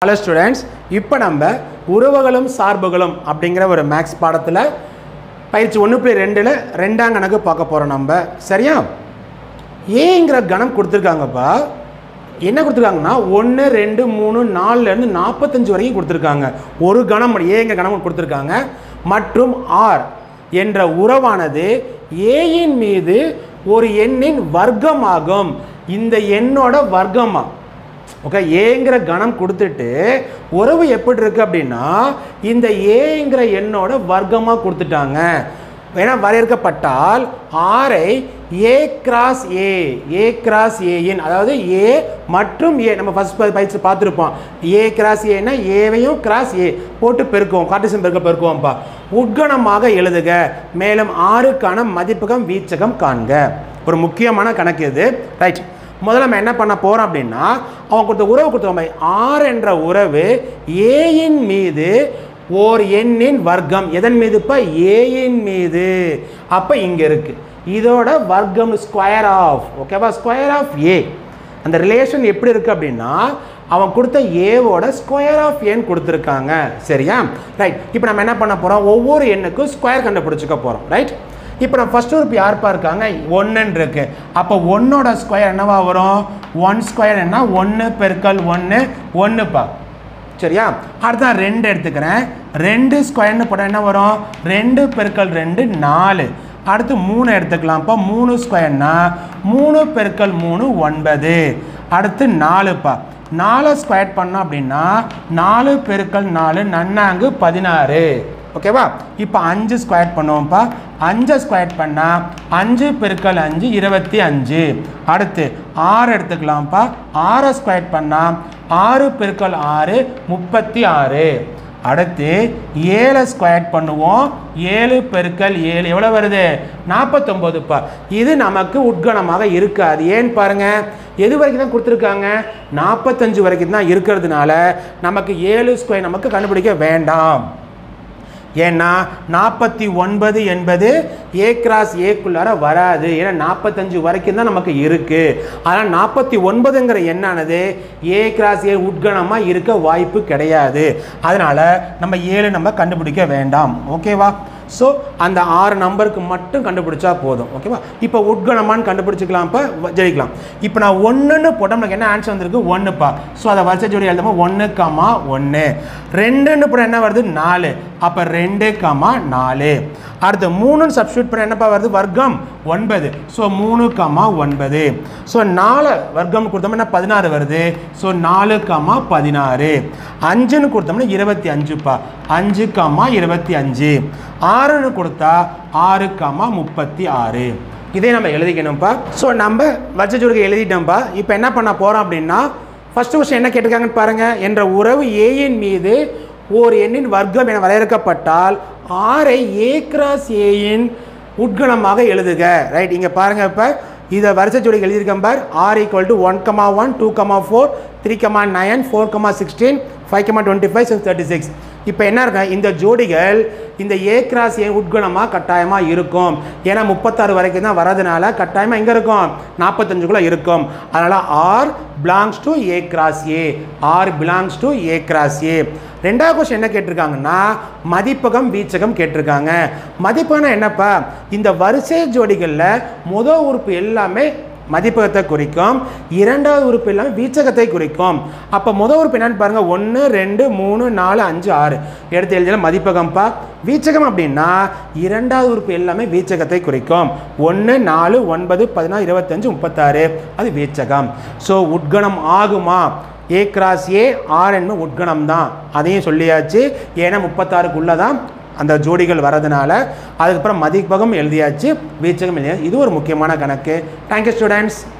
hello students இப்போ நம்ம உறவுகளும் சார்புகளும் அப்படிங்கிற ஒரு மேக்ஸ் பாடத்தில் பயிற்சி ஒன்று புள்ளி ரெண்டில் ரெண்டாம் கணக்கு பார்க்க போகிறோம் நம்ம சரியா ஏங்கிற கணம் கொடுத்துருக்காங்கப்பா என்ன கொடுத்துருக்காங்கன்னா ஒன்று ரெண்டு மூணு நாலுலேருந்து நாற்பத்தஞ்சு வரைக்கும் கொடுத்துருக்காங்க ஒரு கணம் ஏங்கிற கணம் கொடுத்துருக்காங்க மற்றும் ஆர் என்ற உறவானது ஏயின் மீது ஒரு எண்ணின் வர்க்கமாகும் இந்த எண்ணோட வர்க்கமா ஓகே ஏங்கிற கணம் கொடுத்துட்டு உறவு எப்படி இருக்கு அப்படின்னா இந்த ஏங்கிற எண்ணோட வர்க்கமாக கொடுத்துட்டாங்க ஏன்னா வரையறுக்கப்பட்டால் ஆரை ஏ கிராஸ் ஏ ஏ கிராஸ் ஏயின் அதாவது ஏ மற்றும் ஏ நம்ம ஃபர்ஸ்ட் பயிற்சி பார்த்துருப்போம் ஏ கிராஸ் ஏன்னா ஏவையும் கிராஸ் ஏ போட்டு பெருக்குவோம் கார்டிசன் பெருக்க பெருக்குவோம்ப்பா உட்கணமாக எழுதுக மேலும் ஆறுக்கான மதிப்பகம் வீச்சகம் காண்க ஒரு முக்கியமான கணக்கு இது ரைட் முதல்ல நம்ம என்ன பண்ண போகிறோம் அப்படின்னா அவன் கொடுத்த உறவு கொடுத்த ஆர் என்ற உறவு ஏயின் மீது ஓர் எண்ணின் வர்க்கம் எதன் மீதுப்பா ஏயின் மீது அப்போ இங்கே இருக்கு இதோட வர்க்கம் ஸ்கொயர் ஆஃப் ஓகேவா ஸ்கொயர் ஆஃப் ஏ அந்த ரிலேஷன் எப்படி இருக்கு அப்படின்னா அவன் கொடுத்த ஏவோட ஸ்கொயர் ஆஃப் ஏன்னு கொடுத்துருக்காங்க சரியா ரைட் இப்போ நம்ம என்ன பண்ண போகிறோம் ஒவ்வொரு எண்ணுக்கும் ஸ்கொயர் கண்டுபிடிச்சிக்க போகிறோம் ரைட் இப்போ நம்ம ஃபர்ஸ்ட் உறுப்பு யார்ப்பா இருக்காங்க ஒன்றுன்னு இருக்கு அப்போ ஒன்னோட ஸ்கொயர் என்னவா வரும் ஒன் ஸ்கொயர் என்ன ஒன்று பெருக்கல் ஒன்று ஒன்றுப்பா சரியா அடுத்த ரெண்டு எடுத்துக்கிறேன் ரெண்டு ஸ்கொயர்னு போட்டால் என்ன வரும் ரெண்டு பெருக்கல் ரெண்டு நாலு அடுத்து மூணு எடுத்துக்கலாம்ப்பா மூணு ஸ்கொயர்னா மூணு பெருக்கல் மூணு ஒன்பது அடுத்து நாலுப்பா நாலு ஸ்கொயர் பண்ணோம் அப்படின்னா நாலு பெருக்கல் நாலு நன்னாங்கு பதினாறு ஓகேவா இப்போ அஞ்சு ஸ்கொயர் பண்ணுவோம்ப்பா அஞ்சை ஸ்கொயர் பண்ணால் அஞ்சு பெருக்கல் அஞ்சு இருபத்தி அஞ்சு அடுத்து ஆறு எடுத்துக்கலாம்ப்பா ஆறை ஸ்கொயர் பண்ணால் ஆறு பெருக்கல் ஆறு முப்பத்தி ஆறு அடுத்து ஏழை ஸ்கொயர் பண்ணுவோம் ஏழு பெருக்கல் ஏழு எவ்வளோ வருது நாற்பத்தொம்போதுப்பா இது நமக்கு உட்கணமாக இருக்காது ஏன்னு பாருங்க எது வரைக்கும் தான் கொடுத்துருக்காங்க நாற்பத்தஞ்சு வரைக்கும் தான் இருக்கிறதுனால நமக்கு ஏழு ஸ்கொயர் நமக்கு கண்டுபிடிக்க வேண்டாம் ஏன்னா நாற்பத்தி ஒன்பது என்பது ஏ கிராஸ் ஏக்குள்ளார வராது ஏன்னா நாற்பத்தஞ்சு வரைக்கும் தான் நமக்கு இருக்கு ஆனால் நாற்பத்தி ஒன்பதுங்கிற எண்ணானது ஏ கிராஸ் ஏ உட்கணமாக இருக்க வாய்ப்பு கிடையாது அதனால நம்ம ஏழு நம்ம கண்டுபிடிக்க வேண்டாம் ஓகேவா ஸோ அந்த ஆறு நம்பருக்கு மட்டும் கண்டுபிடிச்சா போதும் ஓகேவா இப்போ உட்கணமான்னு கண்டுபிடிச்சிக்கலாம் இப்போ ஜெயிக்கலாம் இப்போ நான் ஒன்றுன்னு போட்டால் நமக்கு என்ன ஆன்சர் வந்திருக்கு ஒன்றுப்பா ஸோ அதை வருஷ ஜோடி எழுதும்போது ஒன்று கமா ஒன்று ரெண்டுன்னு போட என்ன வருது நாலு அப்போ ரெண்டு கமா நாலு அடுத்து மூணுன்னு சப்ஸ்டியூட் பண்ண என்னப்பா வருது வர்க்கம் ஒன்பது ஸோ மூணு கமா ஒன்பது ஸோ நாலு வர்க்கம் கொடுத்தோம்னா என்ன பதினாறு வருது ஸோ நாலு கமா பதினாறு அஞ்சுன்னு கொடுத்தோம்னா இருபத்தி அஞ்சுப்பா அஞ்சு கமா இருபத்தி அஞ்சு ஆறுன்னு கொடுத்தா ஆறு கமா முப்பத்தி ஆறு இதே நம்ம எழுதிக்கணும்ப்பா ஸோ நம்ம வச்சச்சுடுக்கு எழுதிட்டோம்ப்பா இப்போ என்ன பண்ண போகிறோம் அப்படின்னா ஃபஸ்ட்டு கொஸ்டின் என்ன கேட்டிருக்காங்கன்னு பாருங்கள் என்ற உறவு ஏயின் மீது ஓர் எண்ணின் வர்க்கம் என வரையறுக்கப்பட்டால் ஆரை ஏ கிராஸ் ஏயின் உட்கணமாக எழுதுக ரைட் இங்கே பாருங்கள் இப்போ இதை வரிசை ஜோடி எழுதியிருக்கேன் பார் R equal to one comma one two comma four three comma nine four comma sixteen five comma twenty five six thirty six இப்போ என்ன இருக்கு இந்த ஜோடிகள் இந்த ஏ கிராஸ் ஏ உட்குணமாக கட்டாயமாக இருக்கும் ஏன்னா முப்பத்தாறு வரைக்கும் தான் வரதுனால கட்டாயமாக எங்கே இருக்கும் நாற்பத்தஞ்சுக்குள்ளே இருக்கும் அதனால் R belongs to A cross A R belongs to A cross A ரெண்டாவது கொஸ்டின் என்ன கேட்டிருக்காங்கன்னா மதிப்பகம் வீச்சகம் கேட்டிருக்காங்க மதிப்பகம்னா என்னப்பா இந்த வரிசை ஜோடிகளில் முதல் உறுப்பு எல்லாமே மதிப்பகத்தை குறிக்கும் இரண்டாவது உறுப்பு எல்லாமே வீச்சகத்தை குறிக்கும் அப்போ முதல் உறுப்பு என்னன்னு பாருங்க ஒன்று ரெண்டு மூணு நாலு அஞ்சு ஆறு எடுத்து எழுதின மதிப்பகம்ப்பா வீச்சகம் அப்படின்னா இரண்டாவது உறுப்பு எல்லாமே வீச்சகத்தை குறிக்கும் ஒன்று நாலு ஒன்பது பதினாறு இருபத்தஞ்சு முப்பத்தாறு அது வீச்சகம் ஸோ உட்கணம் ஆகுமா ஏ கிராஸ் ஏ ஆர் என்பது உட்கணம் தான் அதையும் சொல்லியாச்சு ஏன்னா முப்பத்தாறுக்குள்ளே தான் அந்த ஜோடிகள் வரதுனால அதுக்கப்புறம் மதிப்பகம் எழுதியாச்சு வீச்சகம் எழுதியாச்சு இது ஒரு முக்கியமான கணக்கு தேங்க்யூ ஸ்டூடெண்ட்ஸ்